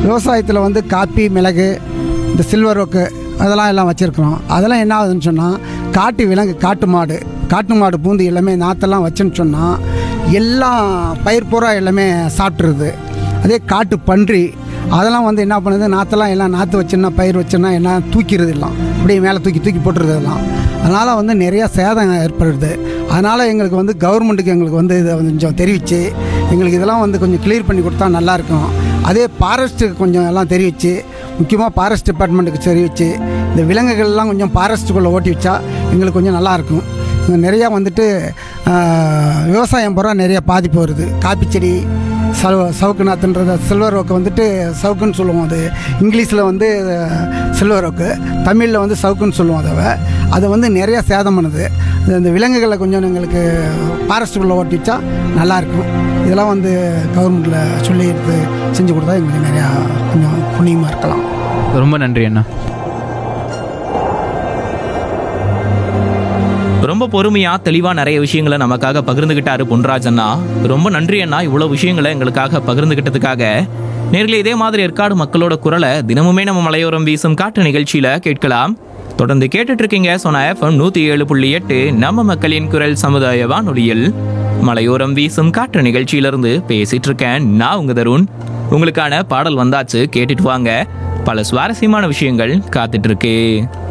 விவசாயத்தில் வந்து காப்பி மிளகு இந்த சில்வர் ஒர்க்கு அதெல்லாம் எல்லாம் வச்சுருக்குறோம் அதெல்லாம் என்ன ஆகுதுன்னு சொன்னால் காட்டு விலங்கு காட்டு மாடு காட்டு மாடு பூந்து எல்லாமே நாற்றெல்லாம் வச்சுன்னு சொன்னால் எல்லாம் பயிர் பூரா எல்லாமே சாப்பிட்ருது அதே காட்டு பன்றி அதெல்லாம் வந்து என்ன பண்ணுது நாற்றெல்லாம் எல்லாம் நாற்று வச்சுன்னா பயிர் வச்சுன்னா என்ன தூக்கிடுது எல்லாம் அப்படியே மேலே தூக்கி தூக்கி போட்டுருது எல்லாம் அதனால் வந்து நிறையா சேதம் ஏற்படுது அதனால் எங்களுக்கு வந்து கவர்மெண்ட்டுக்கு எங்களுக்கு வந்து இதை கொஞ்சம் தெரிவித்து எங்களுக்கு இதெல்லாம் வந்து கொஞ்சம் கிளியர் பண்ணி கொடுத்தா நல்லாயிருக்கும் அதே ஃபாரஸ்ட்டுக்கு கொஞ்சம் எல்லாம் தெரிவித்து முக்கியமாக ஃபாரஸ்ட் டிபார்ட்மெண்ட்டுக்கு தெரிவித்து இந்த விலங்குகள்லாம் கொஞ்சம் ஃபாரஸ்ட்டுக்குள்ளே ஓட்டி வச்சா எங்களுக்கு கொஞ்சம் நல்லாயிருக்கும் இங்க நிறையா வந்துட்டு ஆஹ், விவசாயம் பூரா நிறைய பாதிப்பு வருது காப்பி செடி சவு சவுக்குநாத்துன்றத சில்வர் ஓக்கு வந்துட்டு சவுக்குன்னு சொல்லுவோம் அது இங்கிலீஷில் வந்து சில்வர் ஓக்கு தமிழில் வந்து சவுக்குன்னு சொல்லுவோம் அதை அதை வந்து நிறையா சேதம் பண்ணுது இந்த- இந்த விலங்குகளை கொஞ்சம் எங்களுக்கு ஃபாரஸ்ட்டுக்குள்ளே ஓட்டி வச்சா நல்லாயிருக்கும் இதெல்லாம் வந்து கவர்மெண்ட்டில் சொல்லி எடுத்து செஞ்சு கொடுத்தா எங்களுக்கு நிறையா கொஞ்சம் புண்ணியமாக இருக்கலாம் ரொம்ப நன்றி அண்ணா ரொம்ப பொறுமையா தெளிவா நிறைய விஷயங்களை நமக்காக பகிர்ந்துகிட்டாரு பொன்ராஜ் அண்ணா ரொம்ப நன்றி அண்ணா இவ்வளவு விஷயங்களை எங்களுக்காக பகிர்ந்துகிட்டதுக்காக நேரில் இதே மாதிரி ஏற்காடு மக்களோட குரலை தினமுமே நம்ம மலையோரம் வீசும் காட்டு நிகழ்ச்சியில கேட்கலாம் தொடர்ந்து கேட்டுட்டு இருக்கீங்க சொன்ன எஃப்எம் நூத்தி ஏழு புள்ளி எட்டு நம்ம மக்களின் குரல் சமுதாய வானொலியில் மலையோரம் வீசும் காற்று நிகழ்ச்சியிலிருந்து பேசிட்டு இருக்கேன் நான் உங்க தருண் உங்களுக்கான பாடல் வந்தாச்சு கேட்டுட்டு வாங்க பல சுவாரஸ்யமான விஷயங்கள் காத்துட்டு இருக்கு